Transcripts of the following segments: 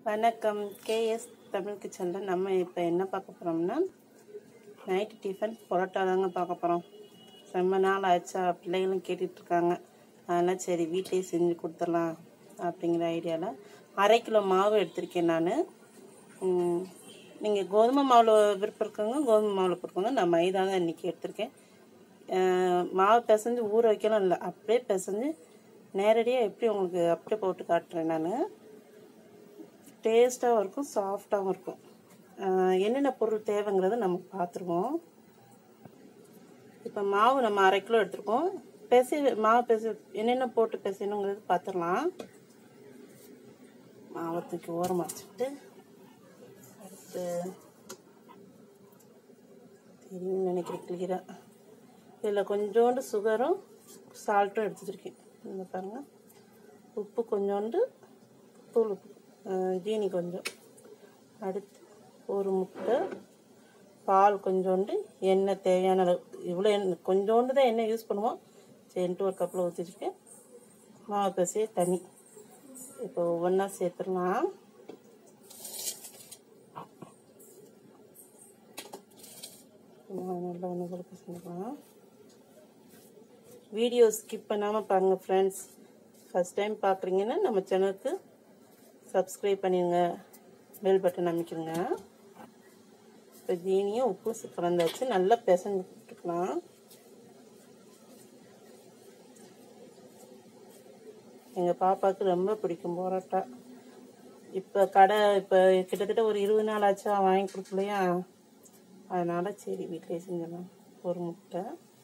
வணக்கம் கேஎஸ் தமிழ் கிச்சனில் நம்ம இப்போ என்ன பார்க்க போகிறோம்னா நைட்டு டிஃபன் பரோட்டா தாங்க பார்க்க போகிறோம் ரொம்ப நாள் ஆச்சா பிள்ளைகளும் கேட்டுட்டு இருக்காங்க அதனால் சரி வீட்டிலேயே செஞ்சு கொடுத்துடலாம் அப்படிங்கிற ஐடியாவில் அரை கிலோ மாவு எடுத்திருக்கேன் நான் நீங்கள் கோதுமை மாவில் விருப்பம் இருக்கவங்க கோதுமை மாவில் கொடுக்கோங்க நான் மைதா தான் இன்றைக்கி எடுத்திருக்கேன் அஹ் மாவு பிசைஞ்சு ஊற வைக்கலாம் இல்லை அப்படியே பிசைஞ்சு நேரடியாக எப்படி உங்களுக்கு அப்படியே போட்டு காட்டுறேன் நான் டேஸ்ட்டாகவும் இருக்கும் சாஃப்டாகவும் இருக்கும் ஆஹ் என்னென்ன பொருள் தேவைங்கிறத நம்ம பார்த்துருவோம் இப்போ மாவு நம்ம அரை கிலோ எடுத்துருக்கோம் பெசி மாவு பெசி என்னென்ன போட்டு பெசணுங்கிறது பார்த்துடலாம் மாவை தூக்கி ஓரமாக வச்சுட்டு அடுத்து தெரியும்னு நினைக்கிறேன் கிளியராக இதில் கொஞ்சோண்டு சுகரும் சால்ட்டும் எடுத்து வச்சுருக்கேன் இந்த பாருங்கள் உப்பு கொஞ்சோண்டு தூள் உப்பு அஹ் ஜீனி கொஞ்சம் அடுத்து ஒரு முட்டை பால் கொஞ்சோண்டு எண்ணெய் தேவையான அளவு இவ்வளோ எண்ணெய் கொஞ்சோண்டு தான் எண்ணெய் யூஸ் பண்ணுவோம் சரின்ட்டு ஒரு கப்பில் ஊற்றி வச்சுருக்கேன் மாவு பசியே தண்ணி இப்போ ஒவ்வொன்றா சேர்த்துடலாம் மாவு நல்லா ஒன்று கூட பசங்கலாம் வீடியோ ஸ்கிப் பண்ணாமல் பாருங்கள் ஃப்ரெண்ட்ஸ் ஃபஸ்ட் டைம் பார்க்குறீங்கன்னா நம்ம சேனலுக்கு சப்ஸ்கிரைப் பண்ணிடுங்க பெல் பட்டன் அமைக்கிடுங்க இப்போ ஜீனியும் உப்பு கலந்தாச்சு நல்லா பிசைஞ்சு விட்டுக்கலாம் எங்கள் பாப்பாவுக்கு ரொம்ப பிடிக்கும் பரோட்டா இப்போ கடை இப்போ கிட்டத்தட்ட ஒரு இருபது நாள் ஆச்சா வாங்கி கொடுக்கலையா அதனால் சரி வீட்டிலே செஞ்சிடலாம் ஒரு முட்டை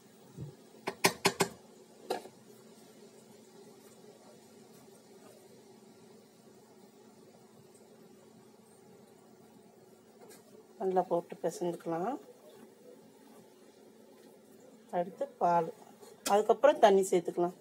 நல்லா போட்டு பிசைஞ்சுக்கலாம் அடுத்து பால் அதுக்கப்புறம் தண்ணி சேர்த்துக்கலாம்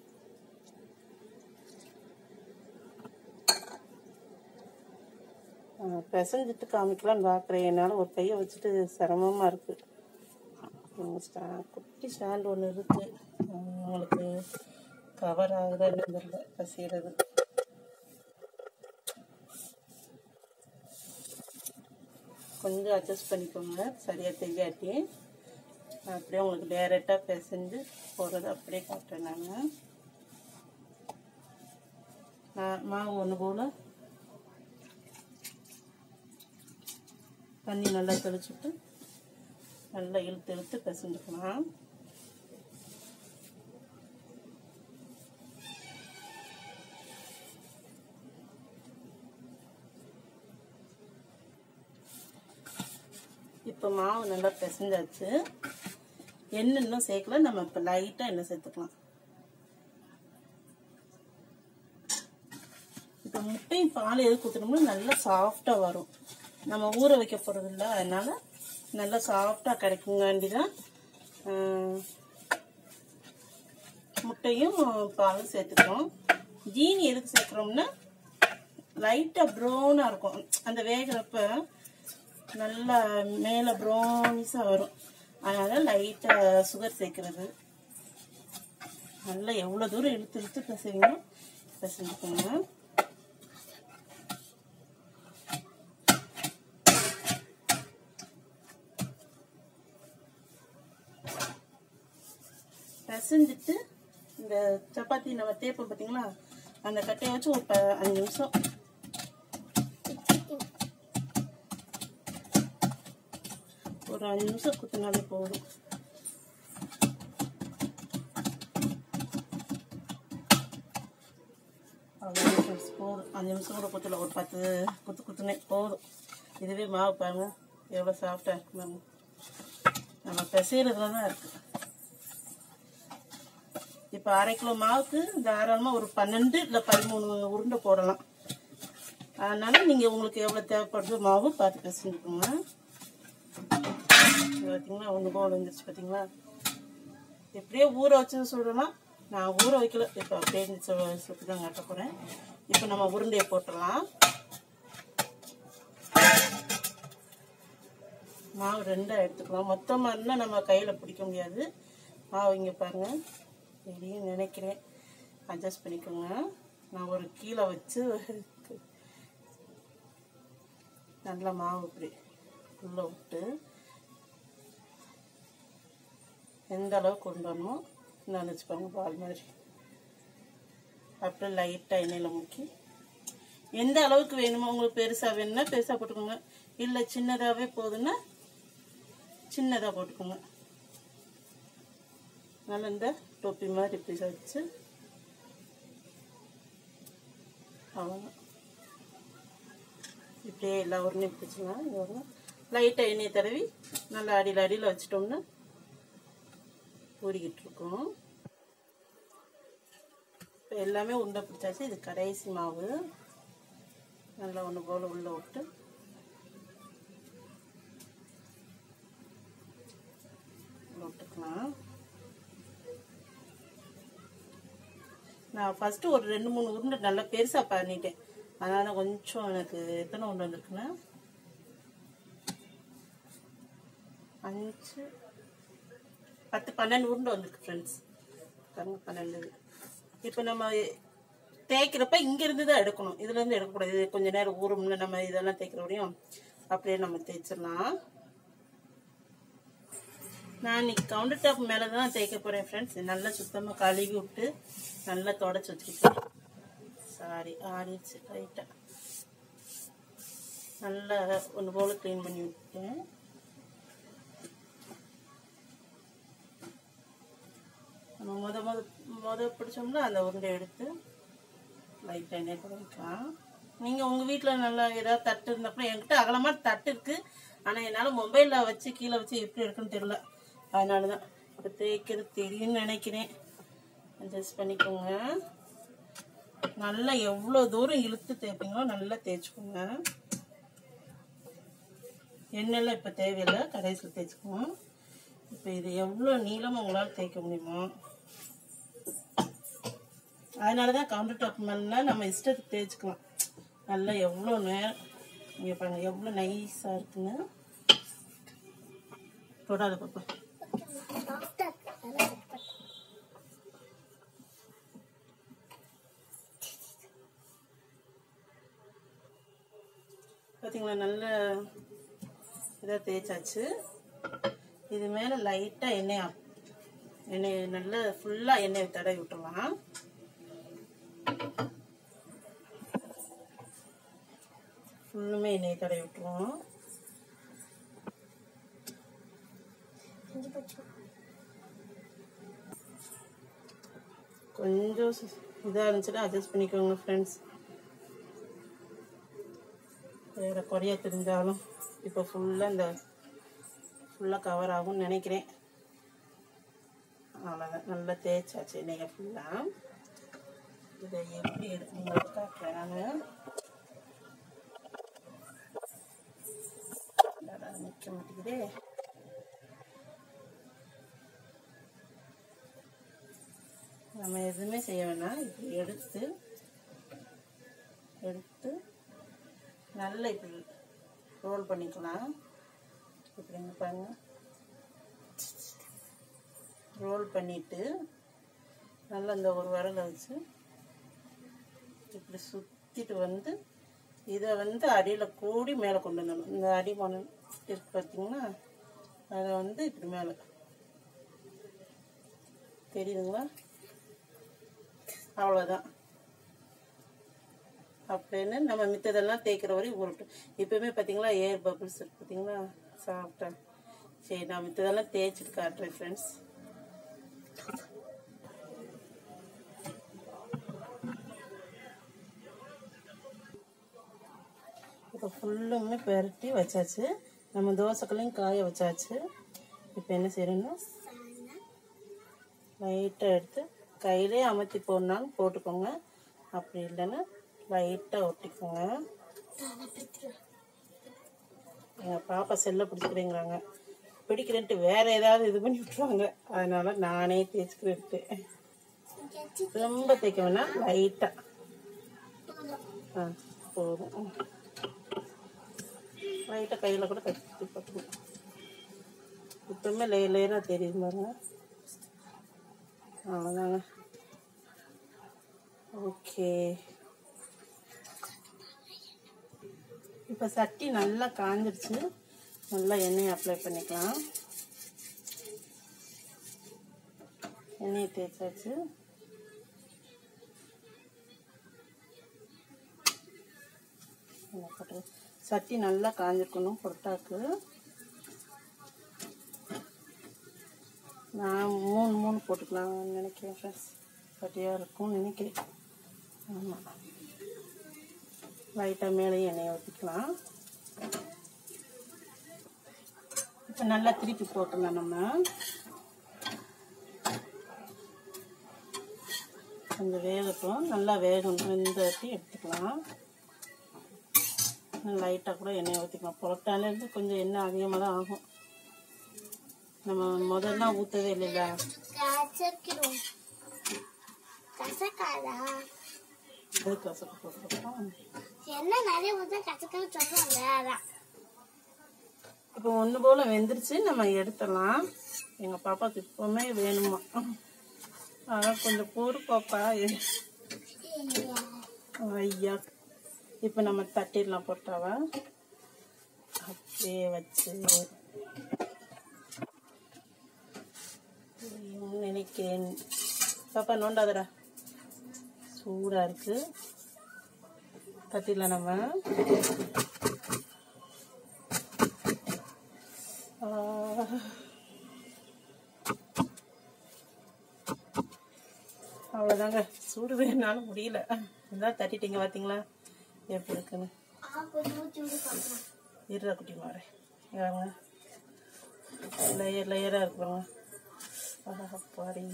ஆ, பிசைஞ்சிட்டு காமிக்கலாம்னு பார்க்குறேன் என்னால் ஒரு கையை வச்சுட்டு சிரமமாக இருக்குது ஸ்டா குட்டி ஸ்டாண்ட் ஒன்று இருக்குது உங்களுக்கு கவர் ஆகுதான்னு தெரியல பசிகிறது கொஞ்சம் அட்ஜஸ்ட் பண்ணிக்கோங்க சரியாக தெரியாட்டி நான் அப்படியே உங்களுக்கு டேரெக்டாக பிசைஞ்சு போடுறது அப்படியே காட்டுறேன் நான் நான் மாவு ஒன்று போல் தண்ணி நல்லா தெளிச்சுட்டு நல்லா இழுத்து இழுத்து பிசைஞ்சுக்கலாம் இப்போ மாவு நல்லா பிசைஞ்சாச்சு எண்ணெய் இன்னும் சேர்க்கல நம்ம இப்போ லைட்டாக எண்ணெய் சேர்த்துக்கலாம் இப்போ முட்டையும் பால் எது ஊற்றணும்னா நல்லா சாஃப்டாக வரும் நம்ம ஊற வைக்க போகிறது இல்லை அதனால நல்லா சாஃப்டாக கிடைக்குங்காண்டி தான் முட்டையும் பாலும் சேர்த்துக்கிறோம் ஜீனி எதுக்கு சேர்க்குறோம்னா லைட்டாக ப்ரௌனாக இருக்கும் அந்த வேகிறப்ப நல்லா மேலே ப்ரௌனிஸாக வரும் அதனால் லைட்டாக சுகர் சேர்க்குறது நல்லா எவ்வளோ தூரம் இழுத்து இழுத்து பிசைங்களோ பிசைஞ்சுக்கோங்க பிசைஞ்சிட்டு இந்த சப்பாத்தி நம்ம தேப்போம் பார்த்தீங்களா அந்த கட்டையை வச்சு ஒரு ப அஞ்சு நிமிஷம் ஒரு அஞ்சு நிமிஷம் குத்தினாலே போதும் அவ்வளோ ஃப்ரெண்ட்ஸ் போதும் அஞ்சு நிமிஷம் கூட குத்தல ஒரு பத்து குத்து குத்துனே போதும் இதுவே மாவு பாருங்க எவ்வளோ சாஃப்டாக இருக்கு பாருங்க நம்ம பிசைறதுல தான் இருக்குது இப்போ அரை கிலோ மாவுக்கு தாராளமாக ஒரு பன்னெண்டு இல்லை பதிமூணு உருண்டை போடலாம் அதனால நீங்கள் உங்களுக்கு எவ்வளோ தேவைப்படுதோ மாவு பார்த்து பிசைஞ்சுக்கோங்க பார்த்தீங்களா ஒன்று போல் வந்துருச்சு பார்த்தீங்களா எப்படியே ஊற வச்சு சொல்லலாம் நான் ஊற வைக்கல இப்போ அப்படியே சுற்றி தான் காட்ட போகிறேன் இப்போ நம்ம உருண்டையை போட்டுடலாம் மாவு ரெண்டாக எடுத்துக்கலாம் மொத்தமாக இருந்தால் நம்ம கையில் பிடிக்க முடியாது மாவு இங்கே பாருங்கள் தெரியும் நினைக்கிறேன் அட்ஜஸ்ட் பண்ணிக்கோங்க நான் ஒரு கீழே வச்சு நல்லா மாவு இப்படி உள்ளே விட்டு எந்த அளவுக்கு கொண்டு வரணுமோ நான் வச்சுக்கோங்க பால் மாதிரி அப்படியே லைட்டாக எண்ணெயில் முக்கி எந்த அளவுக்கு வேணுமோ உங்களுக்கு பெருசாக வேணும்னா பெருசாக போட்டுக்கோங்க இல்லை சின்னதாகவே போதுன்னா சின்னதாக போட்டுக்கோங்க நல்லா இந்த டொப்பி மாதிரி இப்படி வச்சு அவ்வளோதான் இப்படியே எல்லா உருளையும் பிடிச்சிக்கலாம் இவ்வளோ லைட்டாக எண்ணெயை தடவி நல்லா அடியில் அடியில் வச்சிட்டோம்னா ஊறிக்கிட்டு இருக்கோம் இப்போ எல்லாமே உருண்டை பிடிச்சாச்சு இது கடைசி மாவு நல்லா ஒன்று போல் உள்ளே விட்டு உள்ள விட்டுக்கலாம் நான் ஃபஸ்ட்டு ஒரு ரெண்டு மூணு உருண்டை நல்லா பெருசாக பண்ணிட்டேன் அதனால் கொஞ்சம் எனக்கு எத்தனை உருண்டை வந்திருக்குன்னா அஞ்சு பத்து பன்னெண்டு உருண்டை வந்திருக்கு ஃப்ரெண்ட்ஸ் பாருங்க பன்னெண்டு இப்போ நம்ம தேய்க்கிறப்ப இங்கேருந்து தான் எடுக்கணும் இதுலேருந்து எடுக்கக்கூடாது இது கொஞ்ச நேரம் ஊறும்ல நம்ம இதெல்லாம் தேய்க்கிறோடையும் அப்படியே நம்ம தேய்ச்சிடலாம் நான் இன்னைக்கு கவுண்டர் டாப் மேலே தான் தேய்க்க போகிறேன் ஃப்ரெண்ட்ஸ் நல்லா சுத்தமாக கழுவி விட்டு நல்லா தொடச்சி வச்சுருக்கேன் சாரி ஆறிடுச்சு ரைட்டாக நல்லா ஒன்று போல் க்ளீன் பண்ணி விட்டேன் நம்ம முத முத முத பிடிச்சோம்னா அந்த உருண்டை எடுத்து லைட்டாக எண்ணெய் கூட வைக்கலாம் நீங்கள் உங்கள் வீட்டில் நல்லா ஏதாவது தட்டு இருந்தப்போ என்கிட்ட அகலமாக தட்டு இருக்குது ஆனால் என்னால் மொபைலில் வச்சு கீழே வச்சு எப்படி இருக்குன்னு தெரியல அதனால தான் இப்போ தேய்க்கிறது தெரியும்னு நினைக்கிறேன் அட்ஜஸ்ட் பண்ணிக்கோங்க நல்லா எவ்வளோ தூரம் இழுத்து தேய்ப்பீங்களோ நல்லா தேய்ச்சிக்கோங்க எண்ணெய்லாம் இப்போ தேவையில்லை கடைசியில் தேய்ச்சிக்குவோம் இப்போ இது எவ்வளோ நீளமாக உங்களால் தேய்க்க முடியுமோ அதனால தான் கவுண்டர் டாப் மேலே நம்ம இஷ்டத்துக்கு தேய்ச்சிக்கலாம் நல்லா எவ்வளோ நேரம் இங்கே பாருங்க எவ்வளோ நைஸாக இருக்குன்னு தொடாத பாப்பா பார்த்தீங்களா நல்ல இதாக தேய்ச்சாச்சு இது மேலே லைட்டாக எண்ணெய் ஆ- எண்ணெய் நல்லா ஃபுல்லாக எண்ணெய் தடவி விட்டுறலாம் ஃபுல்லுமே எண்ணெய் தடவி விட்டுருவோம் கொஞ்சம் இதாக இருந்துச்சுன்னா அட்ஜஸ்ட் பண்ணிக்கோங்க ஃப்ரெண்ட்ஸ் வேறு குறைய தெரிஞ்சாலும் இப்போ ஃபுல்லாக இந்த ஃபுல்லாக கவர் ஆகும்னு நினைக்கிறேன் அவ்வளோதான் நல்லா தேய்ச்சாச்சு நீங்கள் ஃபுல்லாக இதை எப்படி எடுக்கணுங்கிறது காட்டுறேன் நான் நிற்க மாட்டேங்குதே நம்ம எதுவுமே செய்ய வேணாம் இப்படி எடுத்து எடுத்து நல்லா இப்படி ரோல் பண்ணிக்கலாம் இப்படிங்க பாருங்க ரோல் பண்ணிட்டு நல்லா இந்த ஒரு விரலை வச்சு இப்படி சுற்றிட்டு வந்து இதை வந்து அடியில் கூடி மேலே கொண்டு வந்துடணும் இந்த அடிமணம் இருக்கு பார்த்தீங்கன்னா அதை வந்து இப்படி மேலே தெரியுதுங்களா அவ்வளோதான் அப்படின்னு நம்ம மித்ததெல்லாம் தேய்க்கிற வரையும் உருட்டும் இப்போவுமே பார்த்தீங்களா ஏர் பபிள்ஸ் இருக்கு பார்த்தீங்களா சாப்பிட்டா சரி நான் மித்ததெல்லாம் தேய்ச்சிட்டு காட்டுறேன் ஃப்ரெண்ட்ஸ் இப்போ ஃபுல்லுமே பெரட்டி வச்சாச்சு நம்ம தோசைக்கல்லையும் காய வச்சாச்சு இப்போ என்ன செய்யணும்னா லைட்டாக எடுத்து கையிலே அமர்த்தி போடனாலும் போட்டுக்கோங்க அப்படி இல்லைன்னா லைட்டாக ஒட்டிக்கோங்க எங்கள் பாப்பா செல்லை பிடிச்சிக்கிறேங்கிறாங்க பிடிக்கிறேன்ட்டு வேற ஏதாவது இது பண்ணி விட்ருவாங்க அதனால நானே தேய்ச்சிக்கிறேன்ட்டு ரொம்ப தேய்க்க வேணாம் லைட்டாக ஆ போதும் லைட்டாக கையில் கூட தட்டி பார்த்துக்கணும் இப்போவுமே லேயர் லேயராக தெரியுது பாருங்க அவ்வளோதாங்க ஓகே இப்போ சட்டி நல்லா காஞ்சிருச்சு நல்லா எண்ணெயை அப்ளை பண்ணிக்கலாம் எண்ணெயை தேய்ச்சாச்சு எண்ணெய் போட்டு சட்டி நல்லா காஞ்சிருக்கணும் பொருட்டாக்கு நான் மூணு மூணு போட்டுக்கலாம்னு நினைக்கிறேன் ஃப்ரெண்ட்ஸ் சட்டியாக இருக்கும்னு நினைக்கிறேன் ஆமாம் லைட்டாக மேலேயும் எண்ணெயை ஊற்றிக்கலாம் இப்போ நல்லா திருப்பி போட்டுடலாம் நம்ம கொஞ்சம் வேகட்டும் நல்லா வேகணும் வெந்தட்டி எடுத்துக்கலாம் லைட்டாக கூட எண்ணெய் ஊற்றிக்கலாம் புரட்டாலேருந்து கொஞ்சம் எண்ணெய் அதிகமாக தான் ஆகும் நம்ம முதல்ல ஊற்றவே இல்லைல்ல கசக்கிடும் கசக்காதா அது கசக்கு போட்டுக்கலாம் என்ன நிறைய ஊத்த கசக்கன்னு சொல்லுவாங்க அதான் இப்போ ஒன்று போல் வெந்துருச்சு நம்ம எடுத்துடலாம் எங்கள் பாப்பாவுக்கு இப்போவுமே வேணுமா அதான் கொஞ்சம் பொறு பாப்பா ஐயா இப்போ நம்ம தட்டிடலாம் போட்டாவா அப்படியே வச்சு நினைக்கிறேன் பாப்பா நோண்டாதடா சூடாக இருக்கு தட்டிடலாம் நம்ம ஆ. அவ்வளோதாங்க சூடு வேணுனாலும் முடியல இதான் தட்டிட்டீங்க பார்த்தீங்களா எப்படி இருக்குன்னு கொஞ்சம் ஊற்றி விட்டு பார்க்கலாம் இருடா குட்டி மாறேன் வாங்க லேயர் லேயராக இருக்கிறோங்க பாடி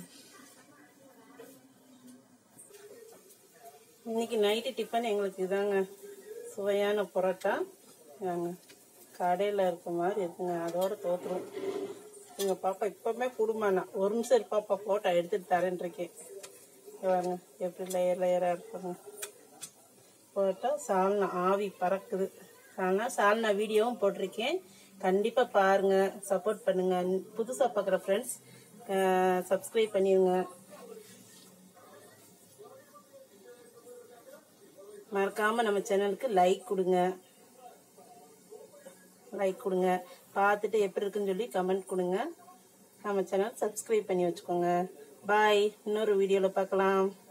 இன்னைக்கு நைட்டு டிஃபன் எங்களுக்கு இதாங்க சுவையான பரோட்டா வாங்க கடையில் இருக்க மாதிரி இருக்குங்க அதோட தோற்றுரும் எங்கள் பாப்பா இப்போவுமே குடும்பம்னா ஒரு நிமிஷம் இரு பாப்பா ஃபோட்டோ எடுத்துட்டு தரேன் இருக்கேன் இங்க பாருங்க எப்படி லேயர் லேயராக இருப்பாங்க போட்டா சால்னா ஆவி பறக்குது சால்னா சால்னா வீடியோவும் போட்டிருக்கேன் கண்டிப்பாக பாருங்க சப்போர்ட் பண்ணுங்க புதுசாக பார்க்குற ஃப்ரெண்ட்ஸ் சப்ஸ்கிரைப் பண்ணிடுங்க மறக்காம நம்ம சேனலுக்கு லைக் கொடுங்க லைக் கொடுங்க பார்த்துட்டு எப்படி இருக்குன்னு சொல்லி கமெண்ட் கொடுங்க நம்ம சேனல் சப்ஸ்கிரைப் பண்ணி வச்சுக்கோங்க பாய் இன்னொரு வீடியோவில் பார்க்கலாம்